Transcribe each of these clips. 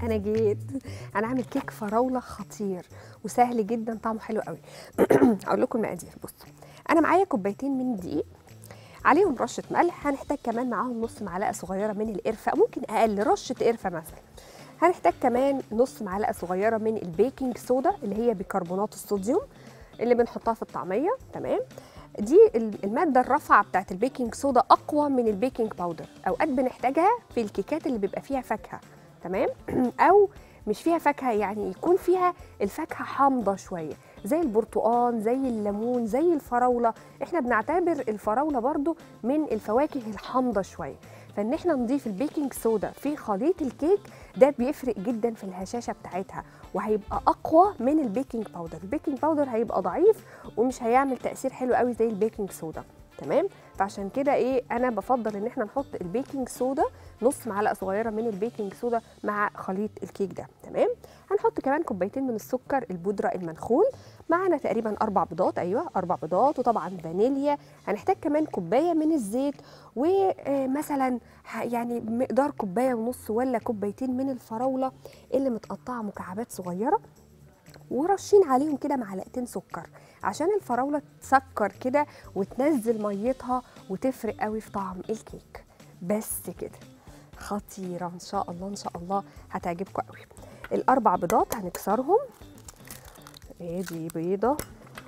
انا جيت انا عامل كيك فراوله خطير وسهل جدا طعمه حلو قوي اقول لكم المقادير بصوا انا معايا كوبايتين من الدقيق عليهم رشه ملح هنحتاج كمان معاهم نص معلقه صغيره من القرفه ممكن اقل رشه قرفه مثلا هنحتاج كمان نص معلقه صغيره من البيكنج صودا اللي هي بيكربونات الصوديوم اللي بنحطها في الطعميه تمام دي الماده الرافعه بتاعت البيكنج صودا اقوى من البيكنج باودر اوقات بنحتاجها في الكيكات اللي بيبقى فيها فاكهه تمام او مش فيها فاكهه يعني يكون فيها الفاكهه حامضه شويه زي البرتقال زي الليمون زي الفراوله احنا بنعتبر الفراوله برضو من الفواكه الحامضه شويه فان احنا نضيف البيكنج صودا في خليط الكيك ده بيفرق جدا في الهشاشه بتاعتها وهيبقى اقوى من البيكنج باودر البيكنج باودر هيبقى ضعيف ومش هيعمل تاثير حلو قوي زي البيكنج صودا تمام فعشان كده ايه انا بفضل ان احنا نحط البيكنج صودا نص معلقه صغيره من البيكنج صودا مع خليط الكيك ده تمام هنحط كمان كوبايتين من السكر البودره المنخول معانا تقريبا اربع بيضات ايوه اربع بيضات وطبعا فانيليا هنحتاج كمان كوبايه من الزيت ومثلا يعني مقدار كوبايه ونص ولا كوبايتين من الفراوله اللي متقطعه مكعبات صغيره ورشين عليهم كده معلقتين سكر عشان الفراوله تسكر كده وتنزل ميتها وتفرق قوي في طعم الكيك بس كده خطيره ان شاء الله ان شاء الله هتعجبكم قوي الاربع بيضات هنكسرهم ادي بيضه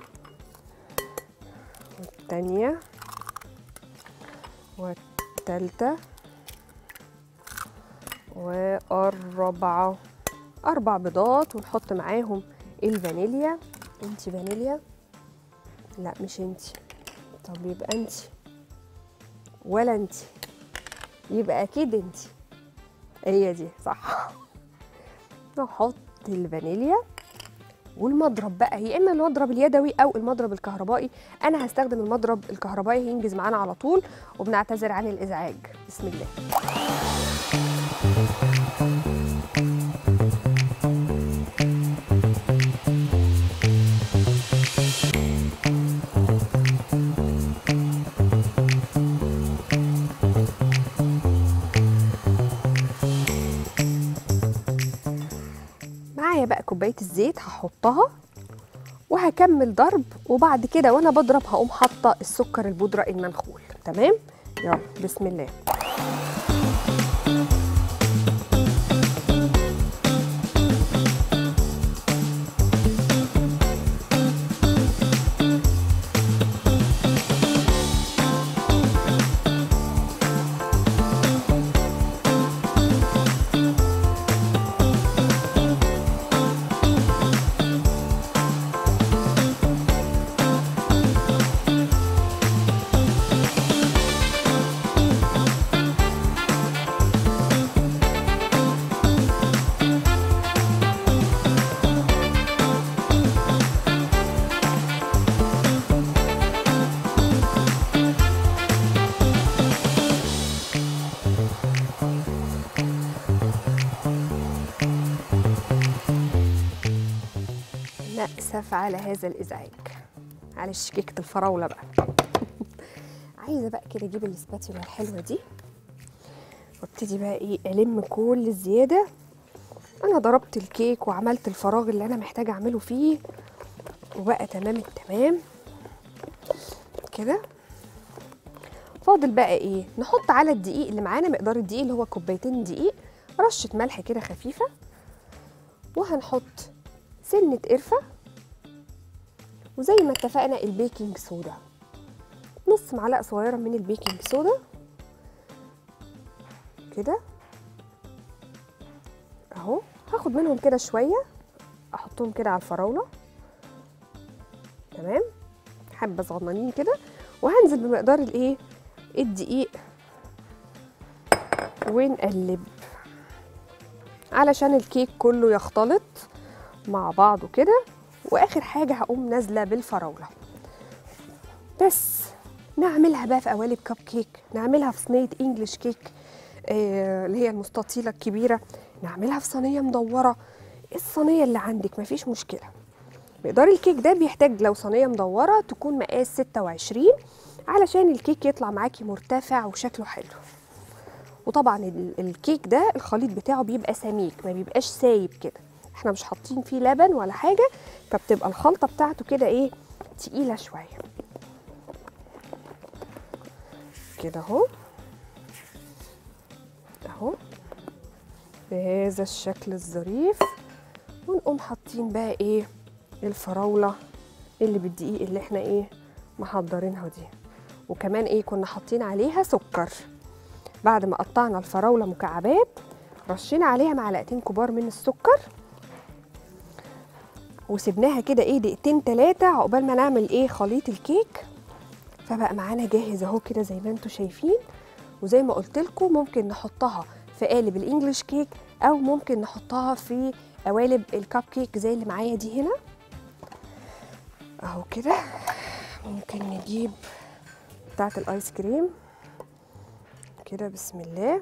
والتانيه والتالته والرابعه اربع بيضات ونحط معاهم الفانيليا انت فانيليا لا مش انت طب يبقى انت ولا انت يبقى اكيد انت هي دي صح نحط الفانيليا والمضرب بقى يا اما المضرب اليدوي او المضرب الكهربائي انا هستخدم المضرب الكهربائي هينجز معانا على طول وبنعتذر عن الازعاج بسم الله معايا بقى كوبايه الزيت هحطها وهكمل ضرب وبعد كده وانا بضرب هقوم حاطه السكر البودره المنخول تمام يلا بسم الله نأسف على هذا الإزعاج معلش كيكة الفراولة بقى عايزة بقى كده أجيب الاسباتيولا الحلوة دي وابتدي بقى إيه ألم كل الزيادة أنا ضربت الكيك وعملت الفراغ اللي أنا محتاجة أعمله فيه وبقى تمام التمام كده فاضل بقى إيه نحط على الدقيق اللي معانا مقدار الدقيق اللي هو كوبايتين دقيق رشة ملح كده خفيفة وهنحط سنة قرفة وزي ما اتفقنا البيكنج صودا نص معلقة صغيرة من البيكنج صودا كده اهو هاخد منهم كده شوية احطهم كده على الفراولة تمام حبة صغننين كده وهنزل بمقدار الايه الدقيق ونقلب علشان الكيك كله يختلط مع بعضه كده واخر حاجه هقوم نازله بالفراوله بس نعملها بقى في قوالب كب كيك نعملها في صينيه انجلش كيك آه اللي هي المستطيله الكبيره نعملها في صينيه مدوره الصينيه اللي عندك مفيش مشكله مقدار الكيك ده بيحتاج لو صينيه مدوره تكون مقاس 26 علشان الكيك يطلع معاكي مرتفع وشكله حلو وطبعا ال- الكيك ده الخليط بتاعه بيبقى سميك ما بيبقاش سايب كده احنا مش حاطين فيه لبن ولا حاجه فبتبقى الخلطه بتاعته كده ايه تقيله شويه كده اهو اهو بهذا الشكل الظريف ونقوم حاطين بقى ايه الفراوله اللي بالدقيق اللي احنا ايه محضرينها دي وكمان ايه كنا حاطين عليها سكر بعد ما قطعنا الفراوله مكعبات رشينا عليها معلقتين كبار من السكر وسبناها كده ايه دقيقتين تلاتة عقبال ما نعمل ايه خليط الكيك فبقى معانا جاهز اهو كده زي ما انتم شايفين وزي ما قلت لكم ممكن نحطها في قالب الانجليش كيك او ممكن نحطها في قوالب الكب كيك زي اللي معايا دي هنا اهو كده ممكن نجيب بتاعه الايس كريم كده بسم الله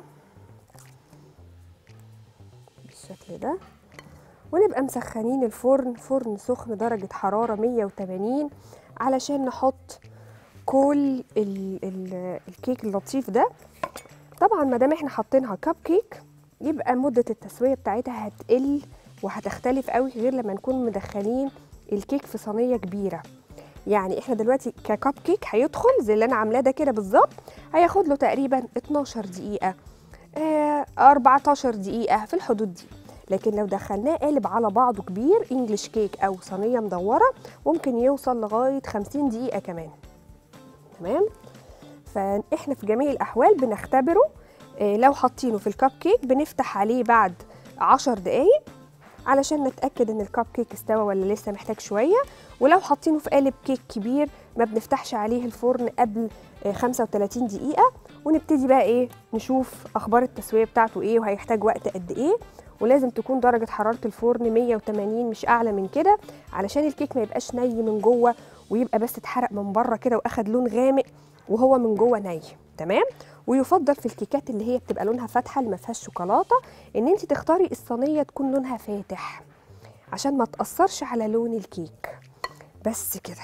بالشكل ده ونبقى مسخنين الفرن فرن سخن درجة حرارة 180 علشان نحط كل ال ال الكيك اللطيف ده طبعا ما دام احنا حاطينها كب كيك يبقى مدة التسوية بتاعتها هتقل وهتختلف قوي غير لما نكون مدخلين الكيك في صينية كبيرة يعني احنا دلوقتي ككب كيك هيدخل زي اللي انا عاملاه ده كده بالظبط هياخد له تقريبا 12 دقيقة آه 14 دقيقة في الحدود دي لكن لو دخلناه قالب على بعضه كبير انجلش كيك او صينيه مدوره ممكن يوصل لغايه 50 دقيقه كمان تمام فاحنا في جميع الاحوال بنختبره آه، لو حاطينه في الكب كيك بنفتح عليه بعد 10 دقايق علشان نتاكد ان الكب كيك استوى ولا لسه محتاج شويه ولو حاطينه في قالب كيك كبير ما بنفتحش عليه الفرن قبل آه، 35 دقيقه ونبتدي بقى ايه نشوف اخبار التسويه بتاعته ايه وهيحتاج وقت قد ايه ولازم تكون درجة حرارة الفرن 180 مش أعلى من كده علشان الكيك ما يبقاش ني من جوه ويبقى بس اتحرق من بره كده واخد لون غامق وهو من جوه ني تمام ويفضل في الكيكات اللي هي بتبقى لونها فاتحه اللي ما فيهاش شوكولاته ان انت تختاري الصينيه تكون لونها فاتح عشان ما تاثرش على لون الكيك بس كده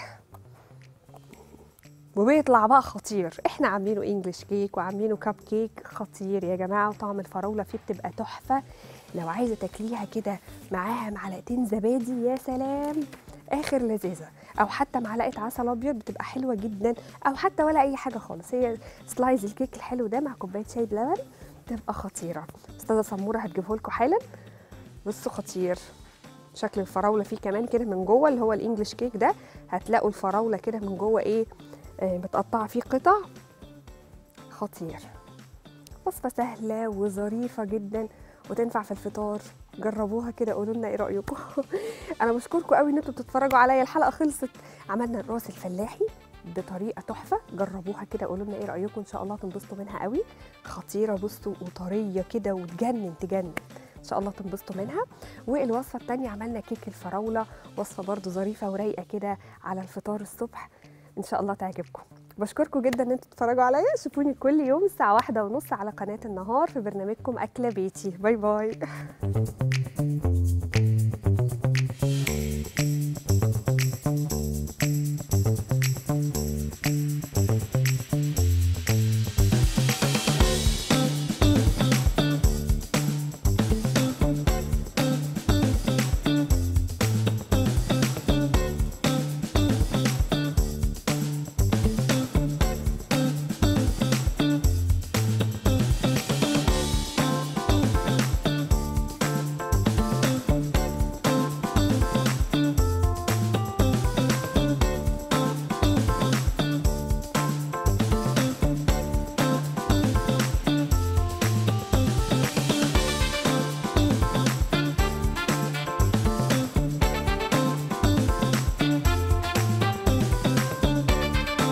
وبيطلع بقى خطير احنا عاملينه انجلش كيك وعاملينه كاب كيك خطير يا جماعه وطعم الفراوله فيه بتبقى تحفه لو عايزه تاكليها كده معاها معلقتين زبادي يا سلام اخر لذيذه او حتى معلقه عسل ابيض بتبقى حلوه جدا او حتى ولا اي حاجه خالص هي سلايز الكيك الحلو ده مع كوبايه شاي بلبن تبقى خطيره استاذه سموره هتجيبه لكم حالا بصوا خطير شكل الفراوله فيه كمان كده من جوه اللي هو الانجليش كيك ده هتلاقوا الفراوله كده من جوه ايه آه، متقطعه فيه قطع خطير وصفه سهله وظريفه جدا وتنفع في الفطار جربوها كده قولوا لنا ايه رايكم انا بشكركم قوي ان انتوا بتتفرجوا عليا الحلقه خلصت عملنا الراس الفلاحي بطريقه تحفه جربوها كده قولوا لنا ايه رايكم ان شاء الله تنبسطوا منها قوي خطيره بصوا وطريه كده وتجنن تجنن ان شاء الله تنبسطوا منها والوصفه الثانيه عملنا كيك الفراوله وصفه برضو ظريفه ورايقه كده على الفطار الصبح ان شاء الله تعجبكم بشكركم جدا ان انتوا تتفرجوا عليا شوفوني كل يوم الساعه واحدة ونص على قناه النهار في برنامجكم اكله بيتي باي باي